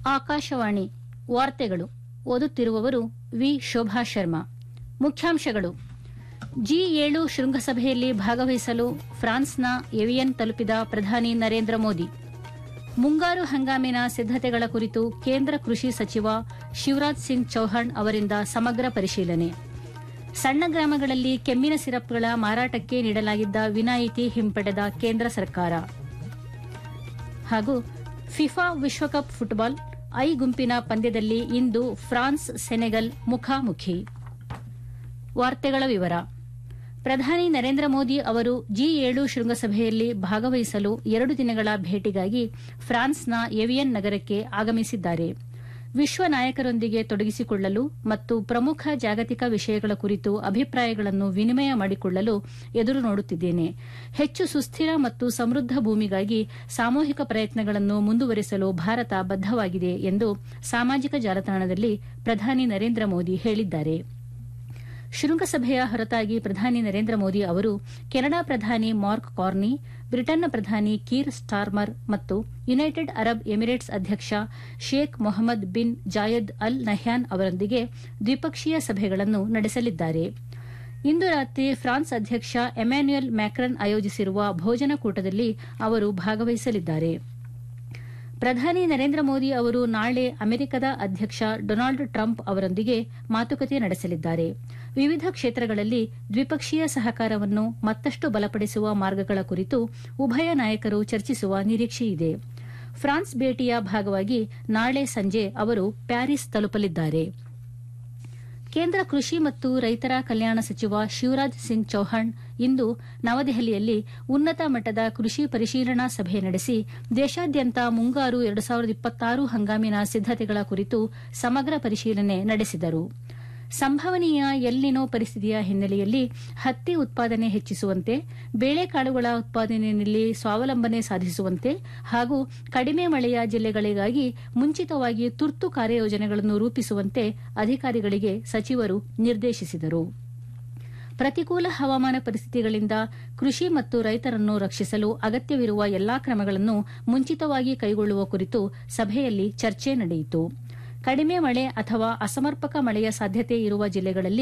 ಆಕಾಶವಾಣಿ ವಾರ್ತೆಗಳು ಓದುತ್ತಿರುವವರು ವಿ ಶೋಭಾ ಶರ್ಮಾ ಮುಖ್ಯಾಂಶಗಳು ಜಿ ಏಳು ಶೃಂಗಸಭೆಯಲ್ಲಿ ಭಾಗವಹಿಸಲು ಫ್ರಾನ್ಸ್ನ ಎವಿಯನ್ ತಲುಪಿದ ಪ್ರಧಾನಿ ನರೇಂದ್ರ ಮೋದಿ ಮುಂಗಾರು ಹಂಗಾಮಿನ ಸಿದ್ದತೆಗಳ ಕುರಿತು ಕೇಂದ್ರ ಕೃಷಿ ಸಚಿವ ಶಿವರಾಜ್ ಸಿಂಗ್ ಚೌಹಾಣ್ ಅವರಿಂದ ಸಮಗ್ರ ಪರಿಶೀಲನೆ ಸಣ್ಣ ಗ್ರಾಮಗಳಲ್ಲಿ ಕೆಮ್ಮಿನ ಸಿರಪ್ಗಳ ಮಾರಾಟಕ್ಕೆ ನೀಡಲಾಗಿದ್ದ ವಿನಾಯಿತಿ ಹಿಂಪಡೆದ ಕೇಂದ್ರ ಸರ್ಕಾರ ಹಾಗೂ ಫಿಫಾ ವಿಶ್ವಕಪ್ ಫುಟ್ಬಾಲ್ ಐ ಗುಂಪಿನ ಪಂದ್ಯದಲ್ಲಿ ಇಂದು ಫ್ರಾನ್ಸ್ ಸೆನೆಗಲ್ ಮುಖಾಮುಖಿ ವಾರ್ತೆಗಳ ವಿವರ ಪ್ರಧಾನಿ ನರೇಂದ್ರ ಮೋದಿ ಅವರು ಜಿ ಏಳು ಶೃಂಗಸಭೆಯಲ್ಲಿ ಭಾಗವಹಿಸಲು ಎರಡು ದಿನಗಳ ಭೇಟಿಗಾಗಿ ಫ್ರಾನ್ಸ್ನ ಎವಿಯನ್ ನಗರಕ್ಕೆ ಆಗಮಿಸಿದ್ದಾರೆ ವಿಶ್ವ ನಾಯಕರೊಂದಿಗೆ ತೊಡಗಿಸಿಕೊಳ್ಳಲು ಮತ್ತು ಪ್ರಮುಖ ಜಾಗತಿಕ ವಿಷಯಗಳ ಕುರಿತು ಅಭಿಪ್ರಾಯಗಳನ್ನು ವಿನಿಮಯ ಮಾಡಿಕೊಳ್ಳಲು ಎದುರು ನೋಡುತ್ತಿದ್ದೇನೆ ಹೆಚ್ಚು ಸುಸ್ಥಿರ ಮತ್ತು ಸಮೃದ್ದ ಭೂಮಿಗಾಗಿ ಸಾಮೂಹಿಕ ಪ್ರಯತ್ನಗಳನ್ನು ಮುಂದುವರೆಸಲು ಭಾರತ ಬದ್ದವಾಗಿದೆ ಎಂದು ಸಾಮಾಜಿಕ ಜಾಲತಾಣದಲ್ಲಿ ಪ್ರಧಾನಿ ನರೇಂದ್ರ ಮೋದಿ ಹೇಳಿದ್ದಾರೆ ಶೃಂಗಸಭೆಯ ಹೊರತಾಗಿ ಪ್ರಧಾನಿ ನರೇಂದ್ರ ಮೋದಿ ಅವರು ಕೆನಡಾ ಪ್ರಧಾನಿ ಮಾರ್ಕ್ ಕಾರ್ನಿ ಬ್ರಿಟನ್ನ ಪ್ರಧಾನಿ ಕೀರ್ ಸ್ಟಾರ್ಮರ್ ಮತ್ತು ಯುನೈಟೆಡ್ ಅರಬ್ ಎಮಿರೇಟ್ಸ್ ಅಧ್ಯಕ್ಷ Sheikh Mohammed bin Zayed Al Nahyan ಅವರೊಂದಿಗೆ ದ್ವಿಪಕ್ಷೀಯ ಸಭೆಗಳನ್ನು ನಡೆಸಲಿದ್ದಾರೆ ಇಂದು ರಾತ್ರಿ ಫ್ರಾನ್ಸ್ ಅಧ್ಯಕ್ಷ ಎಮ್ಯಾನ್ಯುಯಲ್ ಮ್ಯಾಕ್ರನ್ ಆಯೋಜಿಸಿರುವ ಭೋಜನಕೂಟದಲ್ಲಿ ಅವರು ಭಾಗವಹಿಸಲಿದ್ದಾರೆ ಪ್ರಧಾನಿ ನರೇಂದ್ರ ಮೋದಿ ಅವರು ನಾಳೆ ಅಮೆರಿಕದ ಅಧ್ಯಕ್ಷ ಡೊನಾಲ್ಡ್ ಟ್ರಂಪ್ ಅವರೊಂದಿಗೆ ಮಾತುಕತೆ ನಡೆಸಲಿದ್ದಾರೆ ವಿವಿಧ ಕ್ಷೇತ್ರಗಳಲ್ಲಿ ದ್ವಿಪಕ್ಷೀಯ ಸಹಕಾರವನ್ನು ಮತ್ತಷ್ಟು ಬಲಪಡಿಸುವ ಮಾರ್ಗಗಳ ಕುರಿತು ಉಭಯ ನಾಯಕರು ಚರ್ಚಿಸುವ ನಿರೀಕ್ಷೆಯಿದೆ ಫ್ರಾನ್ಸ್ ಭೇಟಿಯ ಭಾಗವಾಗಿ ನಾಳೆ ಸಂಜೆ ಅವರು ಪ್ಯಾರಿಸ್ ತಲುಪಲಿದ್ದಾರೆ ಕೇಂದ್ರ ಕೃಷಿ ಮತ್ತು ರೈತರ ಕಲ್ಯಾಣ ಸಚಿವ ಶಿವರಾಜ್ ಸಿಂಗ್ ಚೌಹಾಣ್ ಇಂದು ನವದೆಹಲಿಯಲ್ಲಿ ಉನ್ನತ ಮಟ್ಟದ ಕೃಷಿ ಪರಿಶೀಲನಾ ಸಭೆ ನಡೆಸಿ ದೇಶಾದ್ಯಂತ ಮುಂಗಾರು ಎರಡು ಸಾವಿರದ ಇಪ್ಪತ್ತಾರು ಹಂಗಾಮಿನ ಸಿದ್ದತೆಗಳ ಕುರಿತು ಸಮಗ್ರ ಪರಿಶೀಲನೆ ನಡೆಸಿದರು ಸಂಭವನೀಯ ಎಲ್ನಿನೋ ಪರಿಸ್ಥಿತಿಯ ಹಿನ್ನೆಲೆಯಲ್ಲಿ ಹತ್ತಿ ಉತ್ಪಾದನೆ ಹೆಚ್ಚಿಸುವಂತೆ ಬೇಳೆಕಾಳುಗಳ ಉತ್ಪಾದನೆಯಲ್ಲಿ ಸ್ವಾವಲಂಬನೆ ಸಾಧಿಸುವಂತೆ ಹಾಗೂ ಕಡಿಮೆ ಮಳೆಯ ಜಿಲ್ಲೆಗಳಿಗಾಗಿ ಮುಂಚಿತವಾಗಿ ತುರ್ತು ಕಾರ್ಯಯೋಜನೆಗಳನ್ನು ರೂಪಿಸುವಂತೆ ಅಧಿಕಾರಿಗಳಿಗೆ ಸಚಿವರು ನಿರ್ದೇಶಿಸಿದರು ಪ್ರತಿಕೂಲ ಹವಾಮಾನ ಪರಿಸ್ಥಿತಿಗಳಿಂದ ಕೃಷಿ ಮತ್ತು ರೈತರನ್ನು ರಕ್ಷಿಸಲು ಅಗತ್ಯವಿರುವ ಎಲ್ಲಾ ಕ್ರಮಗಳನ್ನು ಮುಂಚಿತವಾಗಿ ಕೈಗೊಳ್ಳುವ ಕುರಿತು ಸಭೆಯಲ್ಲಿ ಚರ್ಚೆ ನಡೆಯಿತು ಕಡಿಮೆ ಮಳೆ ಅಥವಾ ಅಸಮರ್ಪಕ ಮಳೆಯ ಸಾಧ್ಯತೆ ಇರುವ ಜಿಲ್ಲೆಗಳಲ್ಲಿ